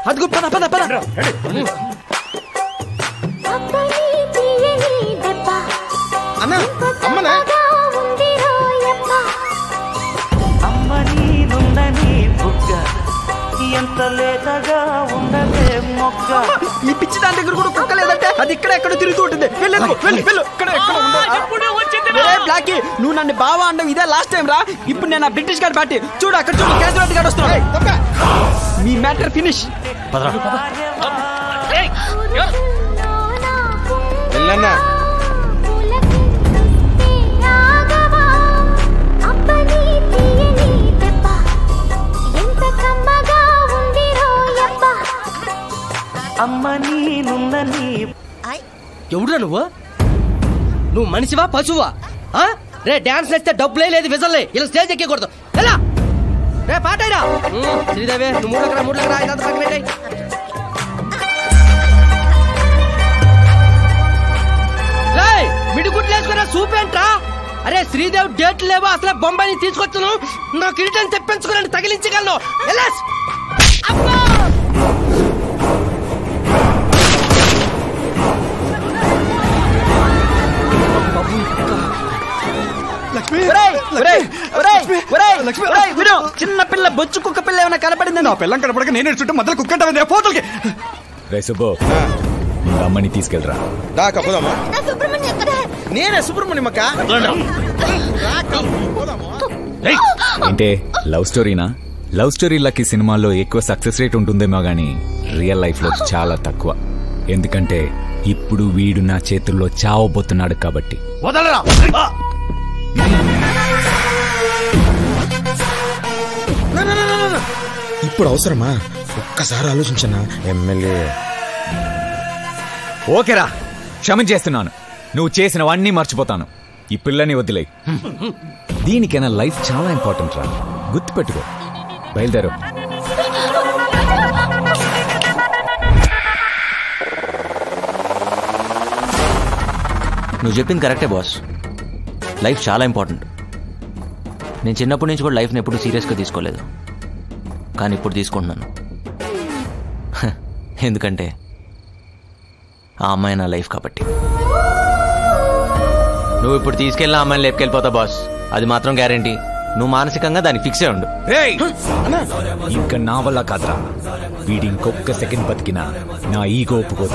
అదిగో పద పద పద అబ్బని తీయని దెబ్బ అన్న అమ్మనా ఉంది రోయప్ప అమ్మని నుండని బుగ్గ ఎంత లేతగా ఉండదే మొక్క ఈ పిచ్చి దాని దగ్గర కూడా కుక్క లేదంటే అది ఇక్కడ ఎక్కడ తిరుగుతూ ఉంటుంది వెళ్ళు వెళ్ళు, వెళ్ళు వెళ్ళు ఇక్కడ ఎక్కడ ఉండదు. ఒరే బ్లాకీ నువ్వు నన్ను బావా అంటావు ఇదే లాస్ట్ టైం రా ఇప్పుడు నేను ఆ బ్రిటిష్ గారి పార్టీ చూడు అక్కడ చూడు క్యాజువాలిటీ గారు వస్తున్నాడు మీ మ్యాటర్ ఫినిష్ వెళ్ళన్నా పులకిందుస్తే ఆగవా అబ్బని తీయని దెబ్బ ఎంత కమ్మగా ఉంది రోయప్ప అమ్మని నుండని ఎవడురా నువ్వు నువ్వు మనిషివా పశువా ఆ? రే డాన్స్ నేస్తే డబ్బులే లేదు విజల్లే ఇలా స్టేజ్ ఎక్కకూడదు ఎలా రే పాటైరా శ్రీదేవి నువ్వు మూడులకు రా మూడులకు రా ఇదంతా పక్కన పెట్టేయ్. రేయ్, మిడిగుడ్లు వేసుకున్నా సూపేంట్రా అరే శ్రీదేవి డేట్ లేవో అసలే బొంబాయిని తీసుకొచ్చును నాకు కిరీటం తెప్పించుకుని తగిలించగలను ఎలాస్ ఒరేయ్, ఒరేయ్, ఒరేయ్, ఒరేయ్, ఒరేయ్, విను. చిన్న పిల్ల బొచ్చు కుక్క పిల్ల ఏమైనా కనపడింది నా పిల్లం కనపడక నేను చుట్టూ మధ్యలో కుక్కంటే పోతలకి రే సుబ్బు ముందు అమ్మని తీసుకెళ్ళరా దా కప్పుదామా నా సుబ్రహ్మణ్యం ఎక్కడ నేనే సుబ్రహ్మణ్యం అక్క ఏంటే లవ్ స్టోరీనా లవ్ స్టోరీలకి సినిమాల్లో ఎక్కువ సక్సెస్ రేట్ ఉంటుందేమో గానీ రియల్ లైఫ్ లో చాలా తక్కువ ఎందుకంటే ఇప్పుడు వీడు నా చేతుల్లో చావబోతున్నాడు కాబట్టి వదలరా ఇప్పుడు అవసరమా ఒక్కసారి ఆలోచించన్నా ఎమ్మెల్యే ఓకేరా క్షమించేస్తున్నాను నువ్వు చేసినవన్నీ మర్చిపోతాను ఈ పిల్లని వదిలే దీనికైనా లైఫ్ చాలా ఇంపార్టెంట్ రా గుర్తుపెట్టుకో బయలుదేరు నువ్వు చెప్పింది కరెక్టే బాస్ లైఫ్ చాలా ఇంపార్టెంట్ నేను చిన్నప్పటి నుంచి కూడా లైఫ్ని ఎప్పుడు సీరియస్గా తీసుకోలేదు కానీ ఇప్పుడు తీసుకుంటున్నాను హ, ఎందుకంటే ఆ అమ్మాయి నా లైఫ్ కాబట్టి నువ్వు ఇప్పుడు తీసుకెళ్ళిన అమ్మాయిని లేపుకెళ్ళిపోతావు బాస్ అది మాత్రం గ్యారంటీ నువ్వు మానసికంగా దాన్ని ఫిక్స్ అయి ఉండు రేయ్! ఇంకా నా వల్ల కాదురా వీడి ఇంకొక సెకండ్ బతికినా నా ఈగో ఒప్పుకోదు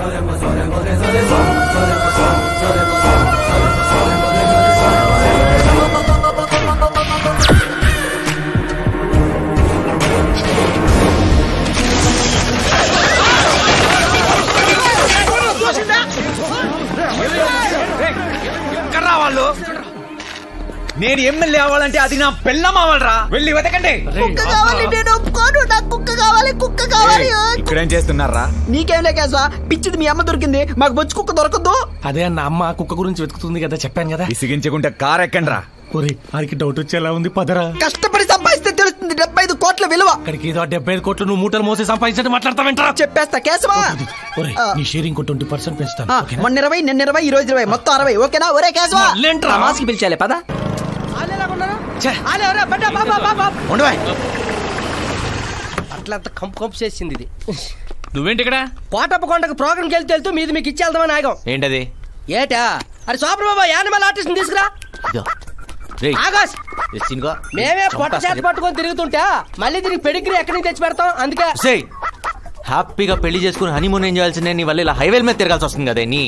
ఎక్కడ్రా వాళ్ళు నేను ఎమ్మెల్యే అవ్వాలంటే అది నా పెళ్ళం అవ్వాలరా వెళ్ళి వెతకండి కుక్క కావాలి నేను ఒప్పుకోను నాకు కుక్క కావాలి కుక్క కావాలి ఇక్కడేం చేస్తున్నారా నీకేం లేకేసా పిచ్చిది మీ అమ్మ దొరికింది మాకు బొచ్చు కుక్క దొరకదు అదే అన్న అమ్మ కుక్క గురించి వెతుకుతుంది కదా చెప్పాను కదా విసిగించకుంటే కార్ ఎక్కండి రా ఒరే ఆడికి డౌట్ వచ్చేలా ఉంది పదరా కష్టపడి సంపాదిస్తే తెలుస్తుంది డెబ్బై ఐదు కోట్ల విలువ అక్కడికి ఏదో డెబ్బై ఐదు కోట్లు నువ్వు మూటలు మోసి సంపాదించడం మాట్లాడతావేంట్రా చెప్పేస్తా కేశవా ఒరే నీ షేర్ ఇంకో ట్వంటీ పర్సెంట్ పెంచుతాను ఆ, ఓకేనా? మొన్న ఇరవై నిన్న ఇరవై ఈ రోజు ఇరవై మొత్తం అరవై ఓకేనా ఒరే కేశవా మళ్ళేంట్రా? మాస్కి పిలిచాలి పద అట్లా అంత కంపు కంపు చేసింది ఇది నువ్వేంటి ఇక్కడ కోటప్ప కొండకు ప్రోగ్రామ్కి వెళ్తే వెళ్తూ మీది మీకు ఇచ్చేద్దామని ఆగాం ఏంటది ఏటా అరే సూపర్ బాబా యానిమల్ ఆర్టిస్ట్ తీసుకురా ఇదో. రేయ్, ఆగాస్ ఈ సీన్గో. మేమే పొట్ట చంపేస్తా చేత పట్టుకొని తిరుగుతుంటే మళ్ళీ దీనికి పెడిగ్రీ ఎక్కడి నుంచి తెచ్చి పెడతాం అందుకే సేయ్ హ్యాపీగా పెళ్లి చేసుకుని హనీమూన్ ఏం చేయాల్సిందే నీ వల్ల ఇలా హైవేల మీద తిరగాల్సి వస్తుంది కదా నీ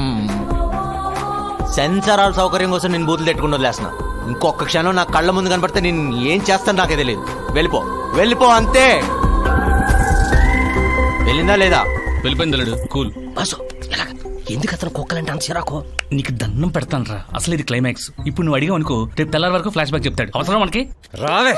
సెన్సార్ సౌకర్యం కోసం నేను బూతులు పెట్టుకుని వదిలేస్తున్నా ఇంకొక క్షణం నా కళ్ళ ముందు కనపడితే నేను ఏం చేస్తాను నాకే తెలియదు వెళ్ళిపో వెళ్ళిపో అంతే వెళ్ళిందా లేదా వెళ్ళిపోయింది కూల్ బాసు ఎలాగ ఎందుకు అతను కుక్కలంటే అంత చిరాకు నీకు దండం పెడతాను రా అసలు ఇది క్లైమాక్స్ ఇప్పుడు నువ్వు అడిగావు అనుకో రేపు తెల్లారి వరకు ఫ్లాష్ బ్యాక్ చెప్తాడు అవసరం మనకి రావే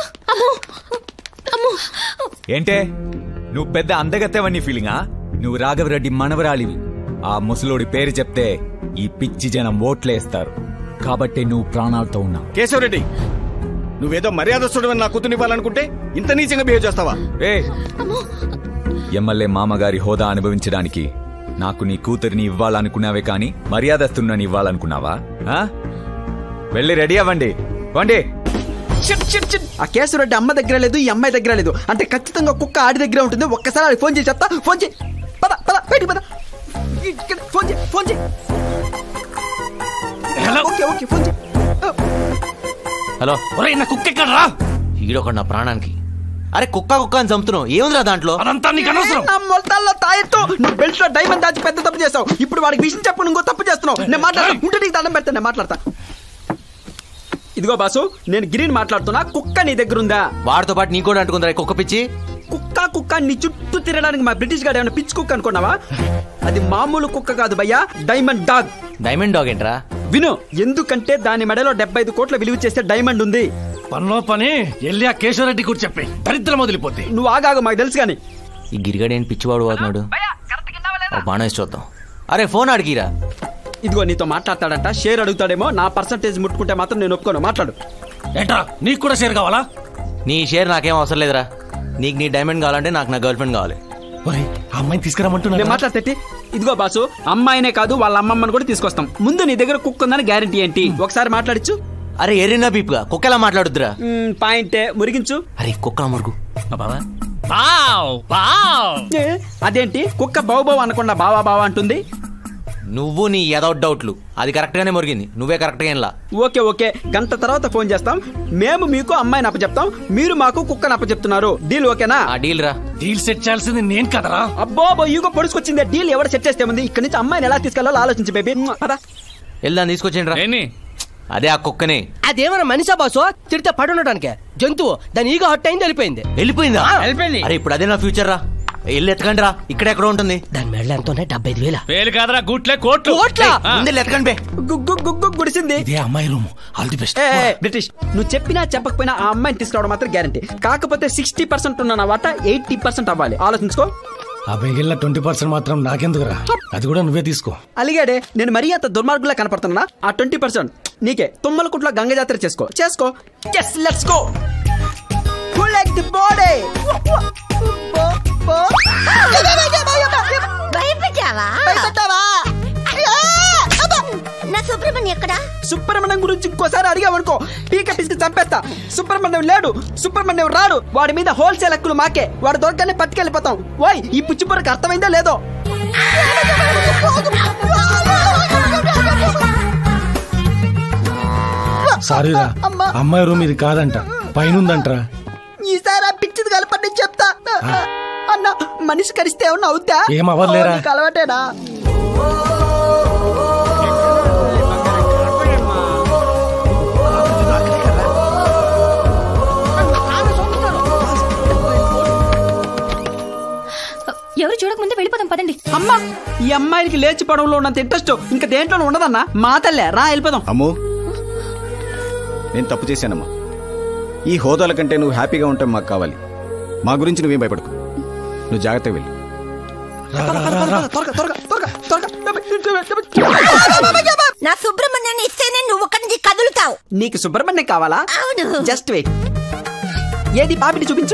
ఏంటే నువ్వు పెద్ద అందగత్తేవని ఫీలింగా నువ్వు రాఘవరెడ్డి మనవరాలివి ఆ ముసలోడి పేరు చెప్తే ఈ పిచ్చి జనం ఓట్లేస్తారు కాబట్టి నువ్వు ప్రాణాలతో ఉన్నావు కేశవరెడ్డి నువ్వేదో మర్యాదస్తుడు నా కూతునివ్వాలనుకుంటే ఇంత నీచంగా బిహేవ్ చేస్తావా ఏ ఎమ్మెల్యే మామగారి హోదా అనుభవించడానికి నాకు నీ కూతురిని ఇవ్వాలనుకున్నావే కానీ మర్యాదస్తున్నని ఇవ్వాలనుకున్నావా ఆ? వెళ్ళి రెడీ అవ్వండి వండి షిట్, షిట్, షిట్. ఆ కేశవరెడ్డి అమ్మ దగ్గర లేదు ఈ అమ్మాయి దగ్గర లేదు అంటే ఖచ్చితంగా కుక్క ఆడి దగ్గర ఉంటుంది ఒక్కసారి ఆడికి ఫోన్ చేసి చెప్తా ఫోన్ చేయి పద పద బయటికి పద ఇక్కడ ఫోన్ చేయి ఫోన్ చేయి హలో ఓకే ఓకే ఫోన్ చేయి ఓ. హలో ఒరేయ్ నా కుక్క ఎక్కడ రా ఈడొకడు నా ప్రాణానికి అరే కుక్క కుక్క అని చంపుతున్నావు ఏముందిరా దాంట్లో అదంతా నీకు అనవసరం నా మొలతాల్లో తాయెత్తు నువ్వు బెల్ట్ లో డైమండ్ దాచి పెద్ద తప్పు చేస్తావు ఇప్పుడు వాడికి విషయం చెప్పు నువ్వు ఇంకో తప్పు చేస్తున్నావు నేను మాట్లాడతా ఉంటే నీకు దండం పెడతా నేను మాట్లాడతా ఇదిగో బాసు నేను గిరిని మాట్లాడుతున్నా కుక్క నీ దగ్గర ఉందా వాడితో పాటు నీ కూడా అంటుకుందిరా ఈ కుక్క పిచ్చి కుక్క కుక్క నీ చుట్టూ తిరగడానికి మా బ్రిటిష్ గారు ఏమైనా పిచ్చి కుక్క అనుకున్నావా అది మామూలు కుక్క కాదు భయ్యా డైమండ్ డాగ్ డైమండ్ డాగ్ ఏంట్రా విను ఎందుకంటే దాని మెడలో డెబ్బై ఐదు కోట్ల విలువ చేసే డైమండ్ ఉంది పనిలో పని వెళ్ళి ఆ కేశవరెడ్డి కూడా చెప్పి దరిద్రం వదిలిపోతే నువ్వు ఆగాగు మాకు తెలుసు కానీ ఈ గిరిగాడు ఏంటి పిచ్చివాడు అవుతున్నాడు ఒక బాణం వేసి చూద్దాం అరే ఫోన్ అడిగిరా ఇదిగో నీతో మాట్లాడతాడంట షేర్ అడుగుతాడేమో నా పర్సంటేజ్ ముట్టుకుంటే మాత్రం నేను ఒప్పుకోను మాట్లాడు ఏంట్రా నీకు కూడా షేర్ కావాలా నీ షేర్ నాకేం అవసరం లేదురా నీకు నీ డైమండ్ కావాలంటే నాకు నా గర్ల్ ఫ్రెండ్ కావాలి ఒరేయ్ ఆ అమ్మాయిని నేను తీసుకురామంటున్నా మాట్లాడితే ఇదిగో బాసు అమ్మాయినే కాదు వాళ్ళ అమ్మమ్మని కూడా తీసుకొస్తాం ముందు నీ దగ్గర కుక్క ఉందని గ్యారంటీ ఏంటి ఒకసారి మాట్లాడచ్చు అరే ఎర్రినా బీప్గా కుక్క ఎలా మాట్లాడుద్దురా పాయింటే మురిగించు అరే కుక్క మురుగు మా బావా బావ్ బావ్ ఏ, అదేంటి కుక్క బావు బావు అనకుండా బావా బావా అంటుంది నువ్వు నీ ఏదో డౌట్లు అది కరెక్ట్ గానే మురిగింది నువ్వే కరెక్ట్ గా ఇలా ఓకే ఓకే గంట తర్వాత ఫోన్ చేస్తాం మేము మీకు అమ్మాయిని అప్పచెప్తాం మీరు మాకు కుక్కని అప్పచెప్తున్నారు డీల్ ఓకేనా ఆ డీల్ రా డీల్ సెట్ చేయాల్సింది నేను కదరా అబ్బో అబ్బో ఈగో పొడుచుకొచ్చింది డీల్ ఎవరు సెట్ చేస్తే ఉంది ఇక్కడ నుంచి అమ్మాయిని ఎలా తీసుకెళ్లాలో ఆలోచించి బేబీ పదా వెళ్దాం తీసుకొచ్చేయండి రా ఏంటి అదే ఆ కుక్కనే అదేమన్నా మనిషా బాసు తిడితే పడుండటానికే జంతువు దాని ఈగ హట్ అయింది వెళ్ళిపోయింది వెళ్ళిపోయిందా వెళ్ళిపోయింది. అరే ఇప్పుడు అదే నా ఫ్యూచర్ రా వెళ్ళి ఎత్తకండి రా ఇక్కడ ఎక్కడ ఉంటుంది దాని మెడలో ఎంత ఉన్నాయి డెబ్బై ఐదు వేల పేరు కాదరా గుట్లే కోట్లు కోట్లా? ఆ. ముందు వెళ్ళి ఎత్తకండి బే గుగ్గు గుగ్గు గుడిసింది ఇదే అమ్మాయి రూమ్ ఆల్ ది బెస్ట్ ఏ, ఏ, బ్రిటిష్ నువ్వు చెప్పినా చెప్పకపోయినా ఆ అమ్మాయిని తీసుకురావడం మాత్రం గ్యారంటీ కాకపోతే సిక్స్టీ పర్సెంట్ ఉన్న నా వాట ఎయిటీ పర్సెంట్ అవ్వాలి ఆలోచించుకో ఆ మిగిలిన ట్వంటీ పర్సెంట్ మాత్రం నాకెందుకురా అది కూడా నువ్వే తీసుకో అలిగాడే నేను మరీ అంత దుర్మార్గులా కనపడుతున్నా ఆ ట్వంటీ పర్సెంట్ నీకే తుమ్మలకుంట్లో గంగ జాతర చేసుకో చేసుకో yes let's go like the body భయపెట్టావా నా సుబ్రహ్మణ్యం ఎక్కడా సుబ్రహ్మణ్యం గురించి ఇంకోసారి అడిగావనుకో పీక పిసికి చంపేస్తా సుబ్రహ్మణ్యం లేడు సుబ్రహ్మణ్యం రాడు వాడి మీద హోల్సేల్ హక్కులు మాకే వాడు దొరకనే పట్టుకెళ్ళిపోతాం ఓయ్ ఈ పుచ్చిపొరకు అర్థమైందో లేదో సారీ రా అమ్మాయి రూమ్ ఇది కాదంట పైనుందంటరా ఈసారి ఆ పిచ్చిది కలపండి చెప్తా అన్న మనిషి కరిస్తే ఏమన్నా అవుతా ఏం అవ్వదులేరా. ఓ, నీకు అలవాటేనా ఎవరు చూడకముందే వెళ్ళిపోదాం పదండి అమ్మా ఈ అమ్మాయికి లేచి పడవలో ఉన్నంత ఇంట్రెస్ట్ ఇంకా దేంట్లో ఉండదన్నా మా తల్లే రా వెళ్ళిపోదాం అమ్మో నేను తప్పు చేశానమ్మా ఈ హోదాల కంటే నువ్వు హ్యాపీగా ఉంటే మాకు కావాలి మా గురించి నువ్వేం భయపడకు నువ్వు జాగ్రత్తగా వెళ్ళి త్వరగా త్వరగా త్వరగా త్వరగా నా సుబ్రహ్మణ్యాన్ని ఇస్తేనే నువ్వు ఒక్కడి నుంచి కదులుతావు నీకు సుబ్రహ్మణ్యం కావాలా అవును జస్ట్ వెయిట్ ఏది పాపిడి చూపించు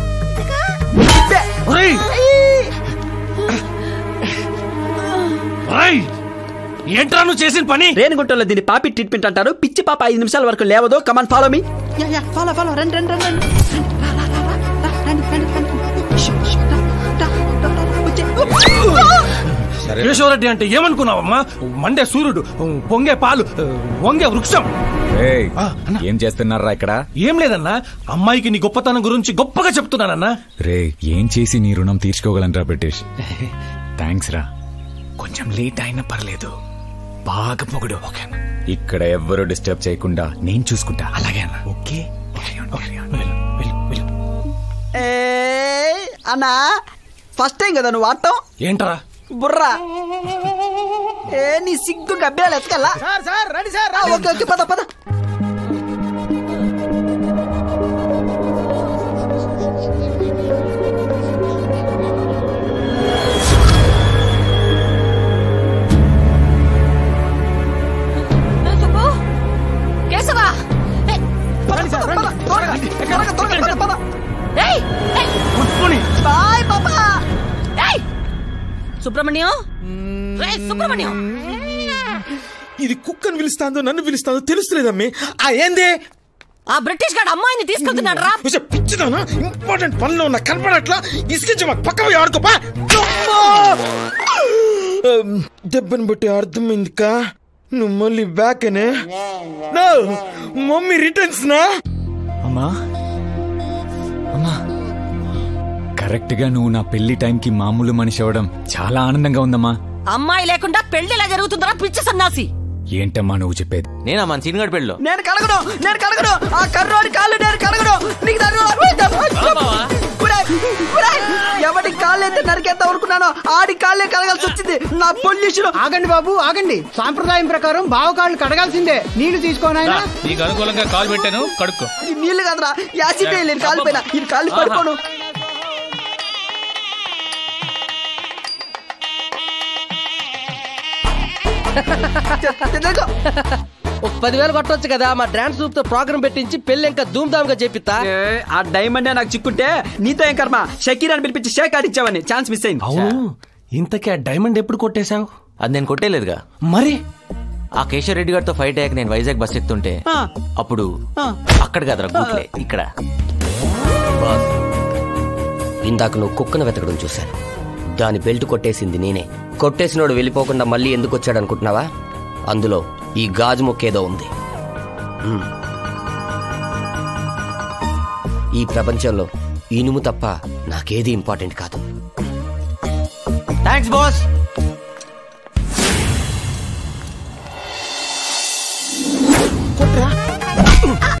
ఒరేయ్! ఒరేయ్! ఏంట్రా నువ్వు చేసిన పని రేణిగుంటలో దీన్ని పాపి ట్రీట్మెంట్ అంటారు పిచ్చి పాప ఐదు నిమిషాల వరకు లేవదు come on follow me follow follow రండి రండి రండి రండి. రండి, రండి, రండి. ష్, ష్, రా, రా, రా, రా, వచ్చే. కేశవరెడ్డి అంటే ఏమనుకున్నావమ్మా మండే సూర్యుడు పొంగే పాలు వంగే వృక్షం ఏయ్, ఆ, అన్న. ఏం చేస్తున్నారా ఇక్కడ ఏం లేదన్నా అమ్మాయికి నీ గొప్పతనం గురించి గొప్పగా చెప్తున్నానన్నా రే ఏం చేసి నీ రుణం తీర్చుకోగలనరా బ్రిటిష్ థ్యాంక్స్ రా కొంచెం లేట్ అయినా పర్లేదు బాగా పొగడు ఓకేనా ఇక్కడ ఎవ్వరూ డిస్టర్బ్ చేయకుండా నేను చూసుకుంటా అలాగే అన్న ఓకే వెళ్ళు, వెళ్ళు, వెళ్ళు. ఏయ్, అన్నా ఫస్ట్ టైం కదా నువ్వు ఆడటం ఏంట్రా బుర్రా ఏ నీ సిగ్గు గబ్బేలు ఎత్తుకెళ్ళా సార్ సార్ రండి సార్ ఓకే ఓకే పద పద సుబ్బు కేశవా పద, పద, పద, త్వరగా, త్వరగా, త్వరగా, పద, పద. ఏయ్ ఏయ్, పుట్టుని బాయ్ పాపా ఏయ్ సుబ్రహ్మణ్యం రేయ్, సుబ్రహ్మణ్యం ఇది కుక్కను పిలుస్తాందో నన్ను పిలుస్తాందో తెలుస్తలేదమ్మి ఆ ఏందే ఆ బ్రిటిష్ గాడు అమ్మాయిని తీసుకెళ్తున్నాడు రా ఉసే, పిచ్చిదానా ఇంపార్టెంట్ పనిలో ఉన్న కనపడట్లా ఇసుకించి మాకు పక్క పోయి ఆడుకోపా దెబ్బని బట్టి అర్థమైంది కా నువ్వు మళ్ళీ బ్యాక్ అనే నో మమ్మీ రిటర్న్స్ నా అమ్మా అమ్మా కరెక్ట్గా నువ్వు నా పెళ్లి టైంకి మామూలు మనిషి అవ్వడం చాలా ఆనందంగా ఉందమ్మా అమ్మాయి లేకుండా పెళ్లి ఎలా జరుగుతుందరా పిచ్చి సన్నాసి ఏంటమ్మా నువ్వు చెప్పేది నేనా మన సీనిగడ్ పెళ్ళిలో నేను కడగను నేను కడగను ఆ కర్రోడి కాళ్ళు నేను కడగను నీకు దగ్గర ఎవడి కాళ్ళు అయితే నరికేద్దాం అనుకున్నానో ఆడి కాళ్ళే కడగాల్సి వచ్చింది నా పొల్యూషన్ ఆగండి బాబు ఆగండి సాంప్రదాయం ప్రకారం బావకాళ్ళు కడగాల్సిందే నీళ్లు తీసుకోనాయన నీకు అనుకూలంగా కాల్ పెట్టాను కడుక్కో ఇది నీళ్లు కదరా యాసిడ్ వేయలేను కాలు పైన ఇది కాళ్ళు పడుకోను ఒక పదివేలు కొట్టొచ్చు కదా మా డాన్స్ గ్రూప్ తో ప్రోగ్రామ్ పెట్టించి పెళ్లి ఇంకా ధూమ్ ధామ్ గా చేపిస్తా ఏ, ఆ డైమండ్ నాకు చిక్కుంటే నీతో ఏం కర్మ షకీర్ అని పిలిపించి షేక్ ఆడిచ్చావని ఛాన్స్ మిస్ అయింది అవును ఇంతకీ ఆ డైమండ్ ఎప్పుడు కొట్టేశావు అది నేను కొట్టేలేదుగా మరి ఆ కేశవ్ రెడ్డి గారితో ఫైట్ అయ్యాక నేను వైజాగ్ బస్ ఎక్కుతుంటే ఆ. అప్పుడు ఆ. అక్కడ కాదురా గూట్లే ఇక్కడ ఇందాక నువ్వు కుక్కను వెతకడం చూశాను దాని బెల్ట్ కొట్టేసింది నేనే కొట్టేసినోడు వెళ్ళిపోకుండా మళ్ళీ ఎందుకు వచ్చాడు అనుకుంటున్నావా అందులో ఈ గాజు ముక్కేదో ఉంది మ్మ్. ఈ ప్రపంచంలో ఇనుము తప్ప నాకేది ఇంపార్టెంట్ కాదు థ్యాంక్స్ బాస్